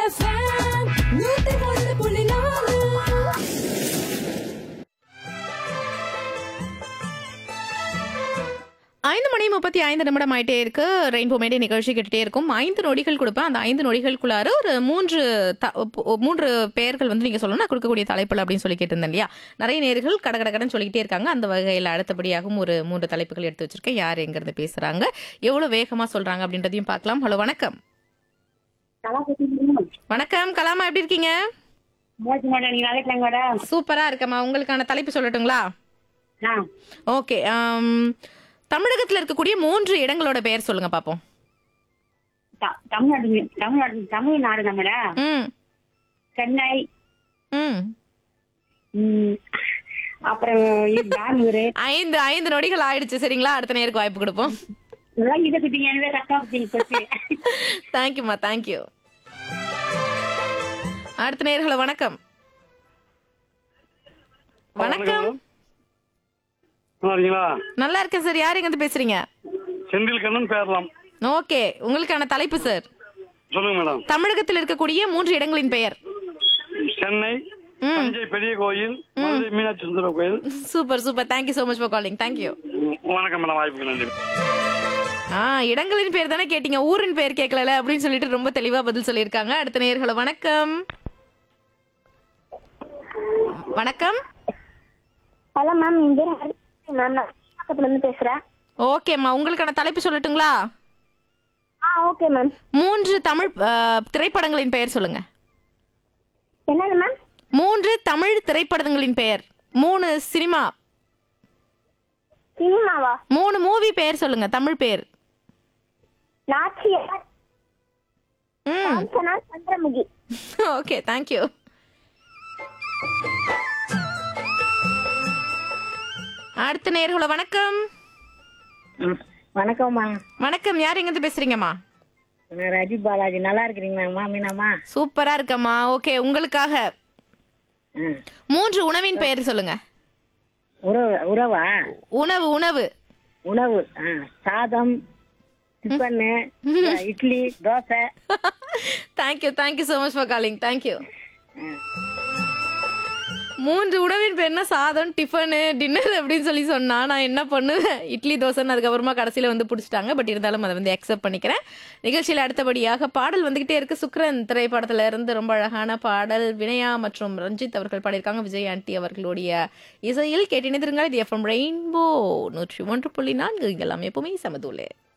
FM நூத்தி ஒன்று புள்ளி நாலு ஐந்து மணி முப்பத்தி ஐந்து நிமிடம் ஆயிட்டே இருக்கு ரெயின்போ மேடே நிகழ்ச்சி கேட்டுட்டே இருக்கும் ஐந்து நொடிகள் கொடுப்பேன் அந்த ஐந்து நொடிகளுக்குள்ளார ஒரு மூன்று த- ஒ- மூன்று பெயர்கள் வந்து நீங்க சொல்லணும் நான் கொடுக்கக்கூடிய தலைப்புகள் அப்படின்னு சொல்லி கேட்டிருந்தேன் இல்லையா நிறைய நேர்கள் கட கட கடன்னு சொல்லிக்கிட்டே இருக்காங்க அந்த வகையில் அடுத்தபடியாகவும் ஒரு மூன்று தலைப்புகள் எடுத்து வச்சிருக்கேன் யார் எங்கிருந்து பேசுறாங்க எவ்வளவு வேகமா சொல்றாங்க அப்படின்றதையும் பார்க்கலாம் ஹலோ வணக்கம் வணக்கம் கலாமா எப்படி இருக்கீங்க மோச்சு மேடம் நீங்க நல்லா இருக்கலாங்க மேடம் சூப்பரா இருக்கம்மா உங்களுக்கான தலைப்பு சொல்லட்டுங்களா ஆ ஓகே தமிழகத்துல இருக்கக்கூடிய மூன்று இடங்களோட பெயர் சொல்லுங்க பாப்போம் த- தமிழ்நாடு தமிழ்நாடு தமிழ்நாடு தான் மேடம் ம் சென்னை ம் ம், அப்புறம் இது பெங்களூரு ஐந்து ஐந்து நொடிகள் ஆயிடுச்சு சரிங்களா அடுத்த நேருக்கு வாய்ப்பு கொடுப்போம் இதெல்லாம் இதை பத்தி எனவே கரெக்டா பத்தி பத்தி தேங்க்யூம்மா தேங்க்யூ அடுத்த நேர்களை வணக்கம் வணக்கம் நல்லா இருக்கீங்களா நல்லா இருக்கேன் சார் யார் எங்க பேசுறீங்க செந்தில் கண்ணன் பேரலாம் ஓகே உங்களுக்கான தலைப்பு சார் சொல்லுங்க மேடம் தமிழகத்தில் இருக்கக்கூடிய மூன்று இடங்களின் பெயர் சென்னை ம். தஞ்சை பெரிய கோயில் மதுரை மீனாட்சி சுந்தர கோயில் super super thank you so much for calling thank you hmm, வணக்கம் மேடம் வாய்ப்புக்கு நன்றி ஆ இடங்களின் பேர் தானே கேட்டீங்க ஊரின் பேர் கேட்கல அப்படின்னு சொல்லிட்டு ரொம்ப தெளிவா பதில் சொல்லியிருக்காங்க அடுத்த நேர்களை வணக்கம் வணக்கம் ஹலோ மேம் என் பேர் ஹரி மேம் நான் பக்கத்துல இருந்து பேசுறேன் ஓகேம்மா உங்களுக்கான தலைப்பு சொல்லட்டுங்களா ஆ ஓகே மேம் மூன்று தமிழ் ஆ, திரைப்படங்களின் பெயர் சொல்லுங்க என்னது மேம் மூன்று தமிழ் திரைப்படங்களின் பெயர் மூணு சினிமா சினிமாவா மூணு மூவி பெயர் சொல்லுங்க தமிழ் பெயர் நாச்சியார் ம் காஞ்சனா சந்திரமுகி ஓகே தேங்க்யூ அடுத்த நேர்களை வணக்கம் வணக்கம்மா வணக்கம் யார் எங்கிருந்து பேசுறீங்கம்மா நான் ரஜி பாலாஜி நல்லா இருக்கிறீங்களாம்மா மீனாம்மா சூப்பரா இருக்கம்மா ஓகே உங்களுக்காக ம். மூன்று உணவின் பெயர் சொல்லுங்க உறவு உறவா உணவு உணவு உணவு ஆ சாதம் tiffin idli dosa thank you thank you so much for calling thank you மூன்று உணவின் பேர்னா சாதம் டிஃபனு டின்னர் அப்படின்னு சொல்லி சொன்னா நான் என்ன பண்ணுவேன் இட்லி தோசைன்னு அதுக்கப்புறமா கடைசியில் வந்து பிடிச்சிட்டாங்க பட் இருந்தாலும் அதை வந்து அக்செப்ட் பண்ணிக்கிறேன் நிகழ்ச்சியில் அடுத்தபடியாக பாடல் வந்துகிட்டே இருக்கு சுக்ரன் திரைப்படத்துல இருந்து ரொம்ப அழகான பாடல் வினயா மற்றும் ரஞ்சித் அவர்கள் பாடியிருக்காங்க விஜய் ஆண்டி அவர்களுடைய இசையில் கேட்டினிருங்கள் இது எஃப்எம் ரெயின்போ நூற்றி ஒன்று புள்ளி நான்கு இங்கெல்லாம் எப்பவுமே சமதூலே